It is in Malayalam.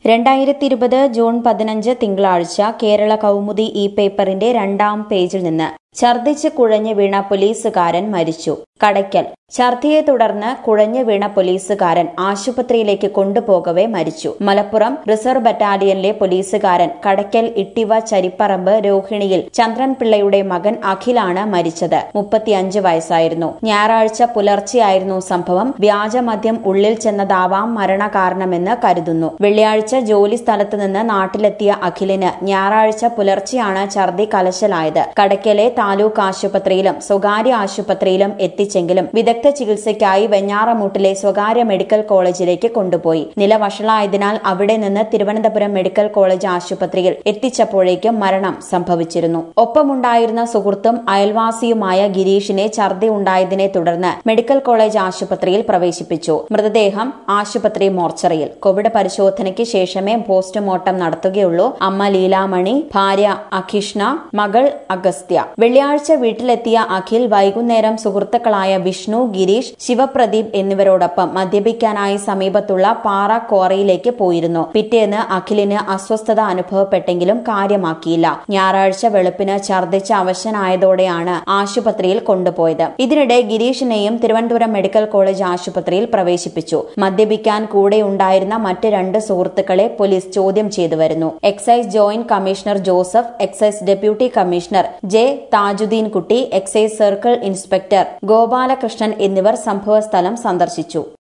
രണ്ടായിരത്തി ഇരുപത് ജൂൺ പതിനഞ്ച് തിങ്കളാഴ്ച കേരള കൗമുദി ഈ പേപ്പറിന്റെ രണ്ടാം പേജിൽ നിന്ന് ഛർദിച്ച് കുഴഞ്ഞു വീണ പോലീസുകാരൻ മരിച്ചു കടയ്ക്കൽ ഛർദിയെ തുടർന്ന് കുഴഞ്ഞു വീണ പോലീസുകാരൻ ആശുപത്രിയിലേക്ക് കൊണ്ടുപോകവെ മരിച്ചു മലപ്പുറം റിസർവ് ബറ്റാലിയനിലെ പോലീസുകാരൻ കടയ്ക്കൽ ഇട്ടിവ ചരിപ്പറമ്പ് രോഹിണിയിൽ ചന്ദ്രൻ പിള്ളയുടെ മകൻ അഖിലാണ് മരിച്ചത് മുപ്പത്തിയഞ്ച് വയസ്സായിരുന്നു ഞായറാഴ്ച പുലർച്ചെയായിരുന്നു സംഭവം വ്യാജമദ്യം ഉള്ളിൽ ചെന്നതാവാം മരണകാരണമെന്ന് കരുതുന്നു വെള്ളിയാഴ്ച ജോലി സ്ഥലത്ത് നിന്ന് നാട്ടിലെത്തിയ അഖിലിന് ഞായറാഴ്ച പുലർച്ചെയാണ് ഛർദി കലശലായത് കടയ്ക്കലെ താലൂക്ക് ആശുപത്രിയിലും സ്വകാര്യ ആശുപത്രിയിലും എത്തിച്ചെങ്കിലും വിദഗ്ധ ചികിത്സയ്ക്കായി വെഞ്ഞാറമൂട്ടിലെ സ്വകാര്യ മെഡിക്കൽ കോളേജിലേക്ക് കൊണ്ടുപോയി നില വഷളായതിനാൽ അവിടെ നിന്ന് തിരുവനന്തപുരം മെഡിക്കൽ കോളേജ് ആശുപത്രിയിൽ എത്തിച്ചപ്പോഴേക്കും മരണം സംഭവിച്ചിരുന്നു ഒപ്പമുണ്ടായിരുന്ന സുഹൃത്തും അയൽവാസിയുമായ ഗിരീഷിനെ ഛർദി ഉണ്ടായതിനെ തുടർന്ന് മെഡിക്കൽ കോളേജ് ആശുപത്രിയിൽ പ്രവേശിപ്പിച്ചു മൃതദേഹം ആശുപത്രി മോർച്ചറിയിൽ കോവിഡ് പരിശോധനയ്ക്ക് ശേഷമേ പോസ്റ്റ്മോർട്ടം നടത്തുകയുള്ളൂ അമ്മ ലീലാമണി ഭാര്യ അഖിഷ്ണ മകൾ അഗസ്ത്യ വെള്ളിയാഴ്ച വീട്ടിലെത്തിയ അഖിൽ വൈകുന്നേരം സുഹൃത്തുക്കളായ വിഷ്ണു ഗിരീഷ് ശിവപ്രദീപ് എന്നിവരോടൊപ്പം മദ്യപിക്കാനായി സമീപത്തുള്ള പാറ ക്വാറിയിലേക്ക് പോയിരുന്നു പിറ്റേന്ന് അഖിലിന് അസ്വസ്ഥത അനുഭവപ്പെട്ടെങ്കിലും കാര്യമാക്കിയില്ല ഞായറാഴ്ച വെളുപ്പിന് ഛർദ്ദിച്ച് അവശനായതോടെയാണ് ആശുപത്രിയിൽ കൊണ്ടുപോയത് ഇതിനിടെ ഗിരീഷിനെയും തിരുവനന്തപുരം മെഡിക്കൽ കോളേജ് ആശുപത്രിയിൽ പ്രവേശിപ്പിച്ചു മദ്യപിക്കാൻ കൂടെയുണ്ടായിരുന്ന മറ്റ് രണ്ട് സുഹൃത്തുക്കളെ പോലീസ് ചോദ്യം ചെയ്തു വരുന്നു excise joint commissioner Joseph excise deputy commissioner J Thajudheen Kutty excise circle inspector Gopalakrishnan എന്നിവർ സംഭവസ്ഥലം സന്ദർശിച്ചു